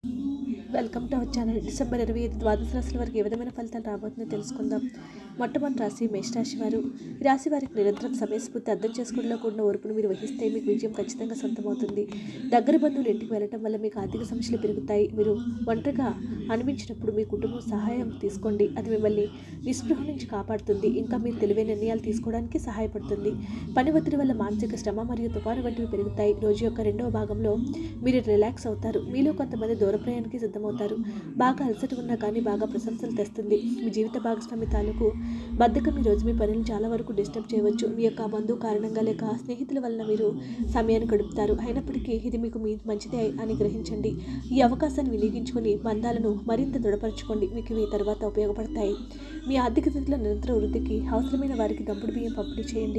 welcome to our channel December ఇరవై ఐదు ద్వాదశ రాశుల వారికి ఏ విధమైన ఫలితాలు రాబోతుందో తెలుసుకుందాం మొట్టమొదటి రాశి మేషరాశి వారు ఈ రాశి వారికి నిరంతరం సమయస్ఫూర్తి అర్థం చేసుకోవడంలో కూడిన ఓర్పును మీరు వహిస్తే మీకు విజయం ఖచ్చితంగా సొంతమవుతుంది దగ్గర బంధువులు ఇంటికి వెళ్ళటం వల్ల మీకు ఆర్థిక సమస్యలు పెరుగుతాయి మీరు ఒంటరిగా అనిపించినప్పుడు మీ కుటుంబం సహాయం తీసుకోండి అది మిమ్మల్ని నిస్పృహ నుంచి కాపాడుతుంది ఇంకా మీరు తెలివైన నిర్ణయాలు తీసుకోవడానికి సహాయపడుతుంది పని ఒత్తిడి వల్ల మానసిక శ్రమ మరియు తుఫాను వంటివి పెరుగుతాయి రోజు యొక్క రెండవ భాగంలో మీరు రిలాక్స్ అవుతారు మీలో కొంతమంది దూర ప్రయాణానికి సిద్ధమవుతారు బాగా అలసట ఉన్నా కానీ బాగా ప్రశంసలు తెస్తుంది మీ జీవిత భాగస్వామి తాలూకు బద్ధకం ఈ రోజు మీ పనులు చాలా వరకు డిస్టర్బ్ చేయవచ్చు మీ యొక్క బంధువు కారణంగా లేక స్నేహితుల వలన మీరు సమయాన్ని గడుపుతారు అయినప్పటికీ ఇది మీకు మీ మంచిదే అని గ్రహించండి ఈ అవకాశాన్ని వినియోగించుకొని బంధాలను మరింత దృఢపరచుకోండి మీకు ఇవి తర్వాత ఉపయోగపడతాయి మీ ఆర్థిక స్థితిలో నిరంతర వృద్ధికి అవసరమైన వారికి దంపుడు బియ్యం పంపిణీ చేయండి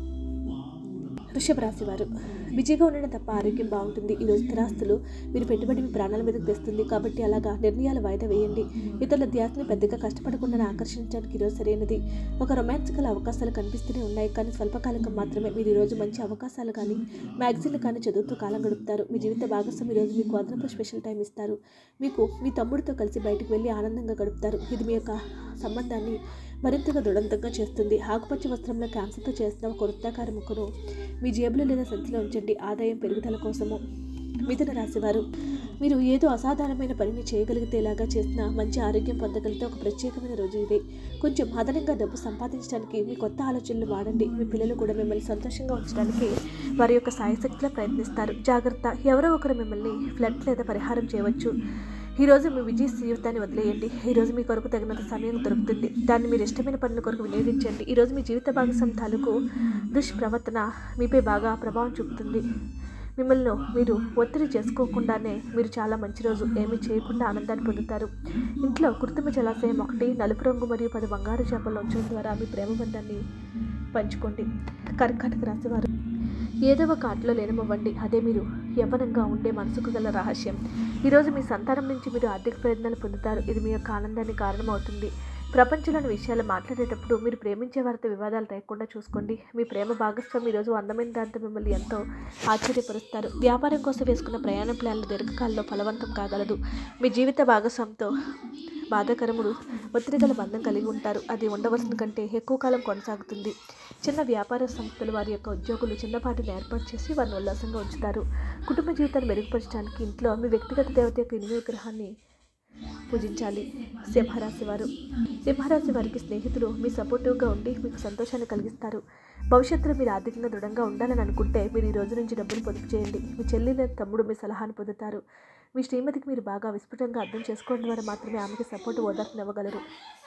వృషభ రాశి వారు బిజీగా ఉండడం తప్ప ఆరోగ్యం బాగుంటుంది ఈరోజు స్థిరాస్తులు మీరు పెట్టుబడి మీ ప్రాణాల మీదకు తెస్తుంది కాబట్టి అలాగా నిర్ణయాలు వాయిదా వేయండి ఇతరుల ధ్యాసని పెద్దగా కష్టపడకుండా ఆకర్షించడానికి ఈరోజు సరైనది ఒక రొమాన్సికల్ అవకాశాలు కనిపిస్తూనే ఉన్నాయి కానీ స్వల్పకాలికం మాత్రమే మీరు ఈరోజు మంచి అవకాశాలు కానీ మ్యాగజైన్లు కానీ చదువుతూ కాలం గడుపుతారు మీ జీవిత భాగస్వామి ఈరోజు మీకు అదనపు స్పెషల్ టైం ఇస్తారు మీకు మీ తమ్ముడితో కలిసి బయటకు వెళ్ళి ఆనందంగా గడుపుతారు ఇది మీ యొక్క సంబంధాన్ని మరింతగా దృఢంతంగా చేస్తుంది ఆకుపచ్చ వస్త్రంలో క్యాన్సర్తో చేసిన ఒక వృత్తాకార ముక్కను మీ జేబులో లేదా సంచిలో ఉంచండి ఆదాయం పెరుగుదల కోసము మిథున రాశివారు మీరు ఏదో అసాధారణమైన పనిని చేయగలిగితేలాగా చేసిన మంచి ఆరోగ్యం పొందగలిగితే ఒక ప్రత్యేకమైన రోజు ఇదే కొంచెం అదనంగా డబ్బు సంపాదించడానికి మీ కొత్త ఆలోచనలు వాడండి మీ పిల్లలు కూడా మిమ్మల్ని సంతోషంగా ఉంచడానికి వారి యొక్క సాయశక్తిలో ప్రయత్నిస్తారు జాగ్రత్త ఎవరో ఒకరు మిమ్మల్ని ఫ్లడ్ లేదా పరిహారం చేయవచ్చు ఈరోజు మీ విజయ జీవితాన్ని వదిలేయండి ఈరోజు మీ కొరకు తగినంత సమయం దొరుకుతుంది దాన్ని మీరు ఇష్టమైన పనుల కొరకు వినియోగించండి ఈరోజు మీ జీవిత భాగస్వామి తాలూకు దుష్ప్రవర్తన మీపై బాగా ప్రభావం చూపుతుంది మిమ్మల్ని మీరు ఒత్తిడి చేసుకోకుండానే మీరు చాలా మంచి రోజు ఏమీ చేయకుండా ఆనందాన్ని పొందుతారు ఇంట్లో కృత్రిమ జలాశయం ఒకటి నలుపు రంగు మరియు పది బంగారు చేపలు ఉంచడం ద్వారా మీ ప్రేమ బంధాన్ని పంచుకోండి కర్కాటక రాశి వారు ఏదో ఒక ఆటలో లేనమవ్వండి అదే మీరు యవ్వనంగా ఉండే మనసుకు గల రహస్యం ఈరోజు మీ సంతానం నుంచి మీరు ఆర్థిక ప్రయోజనాలు పొందుతారు ఇది మీ యొక్క ఆనందానికి కారణమవుతుంది ప్రపంచంలోని విషయాలు మాట్లాడేటప్పుడు మీరు ప్రేమించే వారితో వివాదాలు లేకుండా చూసుకోండి మీ ప్రేమ భాగస్వామి ఈరోజు అందమైన దాంతో మిమ్మల్ని ఎంతో ఆశ్చర్యపరుస్తారు వ్యాపారం కోసం వేసుకున్న ప్రయాణ ప్లాన్లు దీర్ఘకాలంలో ఫలవంతం కాగలదు మీ జీవిత భాగస్వామితో బాధాకరముడు ఒత్తిడి గల బంధం కలిగి ఉంటారు అది ఉండవలసిన కంటే ఎక్కువ కాలం కొనసాగుతుంది చిన్న వ్యాపార సంస్థలు వారి యొక్క ఉద్యోగులు చిన్నపాటిని ఏర్పాటు చేసి వారిని ఉల్లాసంగా ఉంచుతారు కుటుంబ జీవితాన్ని మెరుగుపరచడానికి ఇంట్లో మీ వ్యక్తిగత దేవత యొక్క ఇనుము విగ్రహాన్ని పూజించాలి సింహరాశి వారు సింహరాశి వారికి స్నేహితులు మీ సపోర్టివ్గా ఉండి మీకు సంతోషాన్ని కలిగిస్తారు భవిష్యత్తులో మీరు ఆర్థికంగా దృఢంగా ఉండాలని అనుకుంటే మీరు ఈ రోజు నుంచి డబ్బులు పొదుపు చేయండి మీ చెల్లి లేదా తమ్ముడు మీ సలహాను పొందుతారు మీ శ్రీమతికి మీరు బాగా విస్ఫుటంగా అర్థం చేసుకోవడం ద్వారా మాత్రమే ఆమెకి సపోర్ట్ ఓదార్పునివ్వగలరు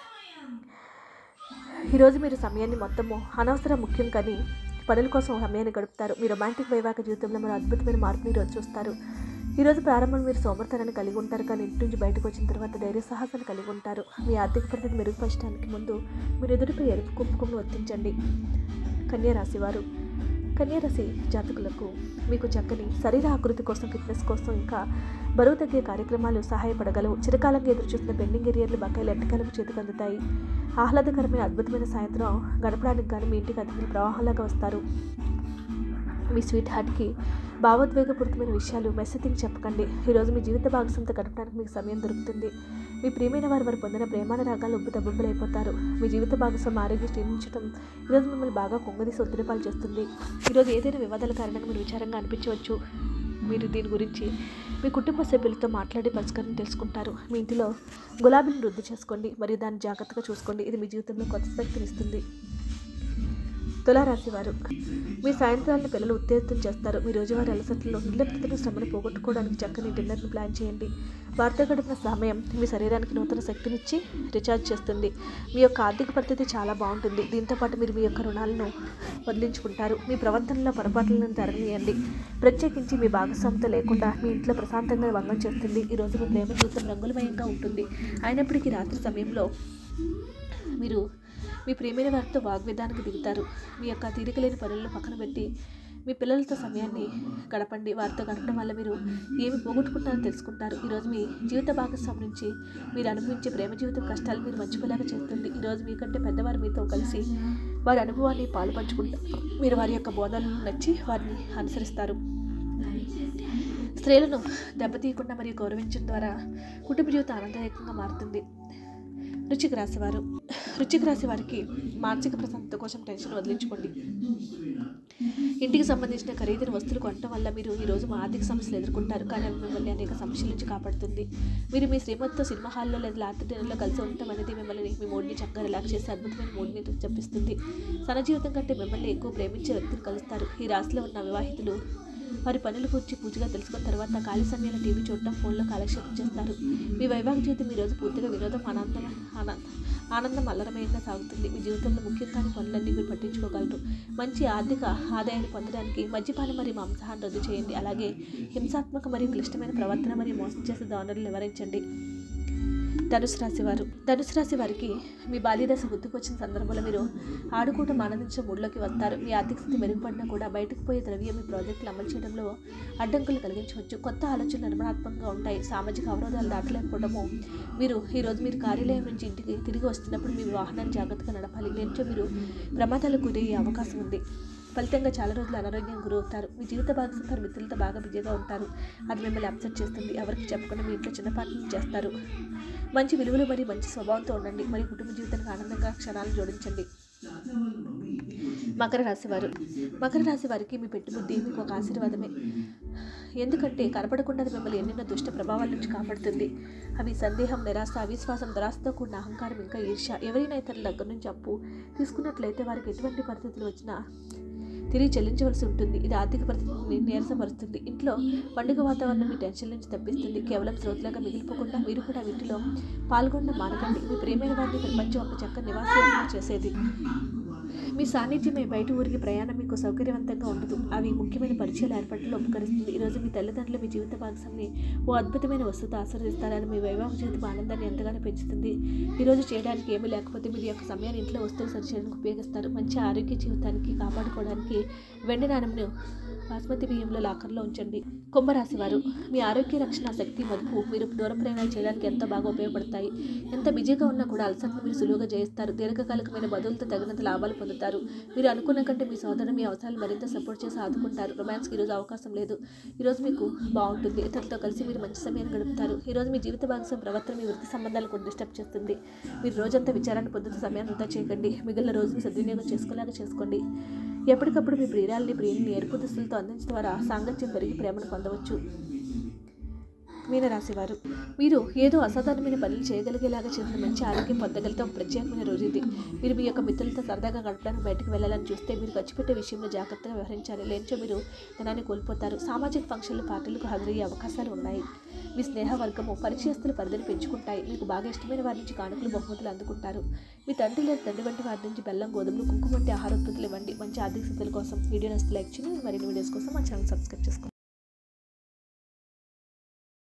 ఈరోజు మీరు సమయాన్ని మొత్తము అనవసరం ముఖ్యం కానీ పనుల కోసం సమయాన్ని గడుపుతారు మీ రొమాంటిక్ వైవాహిక జీవితంలో మీరు అద్భుతమైన మార్పుని ఈరోజు చూస్తారు ఈరోజు ప్రారంభంలో మీరు సోమర్థనాన్ని కలిగి ఉంటారు కానీ ఇంటి నుంచి బయటకు వచ్చిన తర్వాత ధైర్య సాహసాన్ని కలిగి ఉంటారు మీ ఆర్థిక పరిస్థితి మెరుగుపరచడానికి ముందు మీరు ఎదుటిపై ఎరుపు కుంకుమను వర్తించండి కన్యా రాశివారు కన్యారాశి జాతకులకు మీకు చక్కని శరీర ఆకృతి కోసం ఫిట్నెస్ కోసం ఇంకా బరువు తగ్గే కార్యక్రమాలు సహాయపడగలవు చిరకాలంగా ఎదురు చూసిన పెండింగ్ ఏరియాలు బకాయిలు ఎంటకాలకు చేతికి అందుతాయి ఆహ్లాదకరమైన అద్భుతమైన సాయంత్రం గడపడానికి కానీ మీ ఇంటికి అతిథులు ప్రవాహంలాగా వస్తారు మీ స్వీట్ హార్ట్కి భావోద్వేగపూరితమైన విషయాలు మెస్సెతింగ్ చెప్పకండి ఈరోజు మీ జీవిత భాగస్వామితో గడపడానికి మీకు సమయం దొరుకుతుంది మీ ప్రియమైన వారు వారు పొందిన ప్రేమాన రాగాలు ఉబ్బు తబ్బుబ్బులైపోతారు మీ జీవిత భాగస్వామి ఆరోగ్యం క్షీణించడం ఈరోజు మిమ్మల్ని బాగా కొంగదీసి ఒత్తిడిపాలు చేస్తుంది ఈరోజు ఏదైనా వివాదాల కారణంగా మీరు విచారంగా అనిపించవచ్చు మీరు దీని గురించి మీ కుటుంబ సభ్యులతో మాట్లాడి పరిష్కారం తెలుసుకుంటారు మీ ఇంటిలో గులాబీని వృద్ధి చేసుకోండి మరియు దాన్ని జాగ్రత్తగా చూసుకోండి ఇది మీ జీవితంలో కొత్త శక్తినిస్తుంది తులారాశి వారు మీ సాయంత్రాలను పిల్లలు ఉత్తేజితం చేస్తారు మీ రోజువారీ అలసట్లలో నిర్లిప్తతను శ్రమను పోగొట్టుకోవడానికి చక్కని డిన్నర్ను ప్లాన్ చేయండి వారితో గడిపిన సమయం మీ శరీరానికి నూతన శక్తినిచ్చి రీఛార్జ్ చేస్తుంది మీ యొక్క ఆర్థిక పరిస్థితి చాలా బాగుంటుంది దీంతో పాటు మీరు మీ యొక్క రుణాలను వదిలించుకుంటారు మీ ప్రవర్తనలో పొరపాట్లను తరలియండి ప్రత్యేకించి మీ భాగస్వామితో లేకుండా మీ ఇంట్లో ప్రశాంతంగా భంగం చేస్తుంది ఈరోజు మీ ప్రేమ జీవితం రంగులమయంగా ఉంటుంది అయినప్పటికీ రాత్రి సమయంలో మీరు మీ ప్రియమైన వారితో వాగ్వేదానికి దిగుతారు మీ యొక్క తీరిక లేని పనులను పక్కన పెట్టి మీ పిల్లలతో సమయాన్ని గడపండి వారితో గడపడం వల్ల మీరు ఏమి పోగొట్టుకుంటారో తెలుసుకుంటారు ఈరోజు మీ జీవిత భాగస్వామి నుంచి మీరు అనుభవించే ప్రేమ జీవితం కష్టాలు మీరు మర్చిపోలేక చేస్తుంది ఈరోజు మీకంటే పెద్దవారు మీతో కలిసి వారి అనుభవాన్ని పాలు పంచుకుంటారు మీరు వారి యొక్క బోధనలను నచ్చి వారిని అనుసరిస్తారు స్త్రీలను దెబ్బతీయకుండా మరియు గౌరవించడం ద్వారా కుటుంబ జీవితం ఆనందదాయకంగా మారుతుంది రుచికి రాసేవారు రుచికి రాసే వారికి మానసిక ప్రశాంతత కోసం టెన్షన్ వదిలించుకోండి ఇంటికి సంబంధించిన ఖరీదైన వస్తువులు కొనడం వల్ల మీరు ఈరోజు మా ఆర్థిక సమస్యలు ఎదుర్కొంటారు కానీ అవి మిమ్మల్ని అనేక సమస్యల నుంచి కాపాడుతుంది మీరు మీ శ్రీమతితో సినిమా హాల్లో లేదా లాంటి డిన్నర్లో కలిసి ఉండటం అనేది మిమ్మల్ని మీ మూడ్ని చక్కగా రిలాక్స్ చేసి అద్భుతమైన మూడ్ని చెప్పిస్తుంది సన జీవితం కంటే మిమ్మల్ని ఎక్కువ ప్రేమించే వ్యక్తిని కలుస్తారు ఈ రాశిలో ఉన్న వివాహితులు వారి పనుల గురించి పూర్తిగా తెలుసుకున్న తర్వాత ఖాళీ సమయంలో టీవీ చూడటం ఫోన్లో కాలక్షేపం చేస్తారు మీ వైవాహిక జీవితం ఈ రోజు పూర్తిగా వినోదం ఆనందం ఆనందం ఆనందం అల్లరమయంగా సాగుతుంది మీ జీవితంలో ముఖ్యం కాని పనులన్నీ మీరు పట్టించుకోగలరు మంచి ఆర్థిక ఆదాయాన్ని పొందడానికి మద్యపానం మరియు మాంసాహాన్ని రద్దు చేయండి అలాగే హింసాత్మక మరియు క్లిష్టమైన ప్రవర్తన మరియు మోసం చేసే ధోరణులు నివారించండి ధనుసు రాశి వారు ధనుసు రాశి వారికి మీ బాల్యదశ గుర్తుకు వచ్చిన సందర్భంలో మీరు ఆడుకోవటం ఆనందించే మూడ్లోకి వస్తారు మీ ఆర్థిక స్థితి మెరుగుపడినా కూడా బయటకు పోయే ద్రవ్యం మీ ప్రాజెక్టులు అమలు చేయడంలో అడ్డంకులు కలిగించవచ్చు కొత్త ఆలోచనలు నిర్మాణాత్మకంగా ఉంటాయి సామాజిక అవరోధాలు దాటలేకపోవడము మీరు ఈరోజు మీరు కార్యాలయం నుంచి ఇంటికి తిరిగి వస్తున్నప్పుడు మీ వాహనాన్ని జాగ్రత్తగా నడపాలి లేనిచో మీరు ప్రమాదాలకు గురయ్యే అవకాశం ఉంది ఫలితంగా చాలా రోజులు అనారోగ్యం గురవుతారు మీ జీవిత భాగస్వామి మిత్రులతో బాగా బిజీగా ఉంటారు అది మిమ్మల్ని అప్సెట్ చేస్తుంది ఎవరికి చెప్పకుండా మీ ఇంట్లో చిన్న పాటలు చేస్తారు మంచి విలువలు మరియు మంచి స్వభావంతో ఉండండి మరియు కుటుంబ జీవితానికి ఆనందంగా క్షణాలు జోడించండి మకర రాశి వారు మకర రాశి వారికి మీ పెట్టుబడి మీకు ఒక ఆశీర్వాదమే ఎందుకంటే కనపడకుండా అది మిమ్మల్ని ఎన్నెన్నో దుష్ట ప్రభావాల నుంచి కాపాడుతుంది అవి సందేహం నిరాశ అవిశ్వాసం దురాశతో కూడిన అహంకారం ఇంకా ఈర్ష ఎవరైనా ఇతరుల దగ్గర నుంచి అప్పు తీసుకున్నట్లయితే వారికి ఎటువంటి పరిస్థితులు వచ్చినా తిరిగి చెల్లించవలసి ఉంటుంది ఇది ఆర్థిక పరిస్థితిని నీరసపరుస్తుంది ఇంట్లో పండుగ వాతావరణం మీ టెన్షన్ నుంచి తప్పిస్తుంది కేవలం శ్రోతలాగా మిగిలిపోకుండా మీరు కూడా వీటిలో పాల్గొన్న మానకండి మీ ప్రేమైన వారిని ప్రపంచం ఒక చక్క నివాసం చేసేది మీ సాన్నిధ్యమే బయట ఊరికి ప్రయాణం మీకు సౌకర్యవంతంగా ఉండదు అవి ముఖ్యమైన పరిచయాలు ఏర్పాట్లో ఉపకరిస్తుంది ఈరోజు మీ తల్లిదండ్రులు మీ జీవిత భాగస్వామిని ఓ అద్భుతమైన వస్తువుతో ఆశీర్వదిస్తారు అది మీ వైవాహిక జీవితం ఆనందాన్ని ఎంతగానో పెంచుతుంది ఈరోజు చేయడానికి ఏమీ లేకపోతే మీరు యొక్క సమయాన్ని ఇంట్లో వస్తువులు సరిచేయడానికి ఉపయోగిస్తారు మంచి ఆరోగ్య జీవితానికి కాపాడుకోవడానికి వెండి నాణంను బాస్మతి బియ్యంలో లాకర్లో ఉంచండి కుంభరాశి వారు మీ ఆరోగ్య రక్షణ శక్తి మదుపు మీరు దూర ప్రయాణాలు చేయడానికి ఎంతో బాగా ఉపయోగపడతాయి ఎంత బిజీగా ఉన్నా కూడా అలసటను మీరు సులువుగా జయిస్తారు దీర్ఘకాలికమైన బదులతో తగినంత లాభాలు పొందుతారు మీరు అనుకున్న కంటే మీ సోదరుడు మీ అవసరాలు మరింత సపోర్ట్ చేసి ఆదుకుంటారు రొమాన్స్కి ఈరోజు అవకాశం లేదు ఈరోజు మీకు బాగుంటుంది ఇతరులతో కలిసి మీరు మంచి సమయాన్ని గడుపుతారు ఈరోజు మీ జీవిత భాగస్వామి ప్రవర్తన మీ వృత్తి సంబంధాలు కూడా డిస్టర్బ్ చేస్తుంది మీరు రోజంతా విచారాన్ని పొందుతూ సమయాన్ని వృధా చేయకండి మిగిలిన రోజుని సద్వినియోగం చేసుకునేలాగా చేసుకోండి ఎప్పటికప్పుడు మీ ప్రియురాల్ని ప్రియుని ఎరుపు దుస్తులతో అందించడం ద్వారా సాంగత్యం పెరిగి ప్రేమను పొందవచ్చు మీనరాశివారు మీరు ఏదో అసాధారణమైన పనులు చేయగలిగేలాగా చేసిన మంచి ఆరోగ్యం పొందగలిగితే ఒక ప్రత్యేకమైన రోజు ఇది మీరు మీ యొక్క మిత్రులతో సరదాగా గడపడానికి బయటకు వెళ్ళాలని చూస్తే మీరు ఖర్చు పెట్టే విషయంలో జాగ్రత్తగా వ్యవహరించాలి లేనిచో మీరు ధనాన్ని కోల్పోతారు సామాజిక ఫంక్షన్లు పార్టీలకు హాజరయ్యే అవకాశాలు ఉన్నాయి మీ స్నేహ వర్గము పరిచయస్తుల పరిధిని పెంచుకుంటాయి మీకు బాగా ఇష్టమైన వారి నుంచి కానుకలు బహుమతులు అందుకుంటారు మీ తండ్రి లేదా తండ్రి వంటి వారి నుంచి బెల్లం గోధుమలు కుంకుమ వంటి ఆహార ఉత్పత్తులు ఇవ్వండి మంచి ఆర్థిక స్థితుల కోసం వీడియో నచ్చితే లైక్ చేయండి మరిన్ని వీడియోస్ కోసం మా ఛానల్ సబ్స్క్రైబ్ చేసుకోండి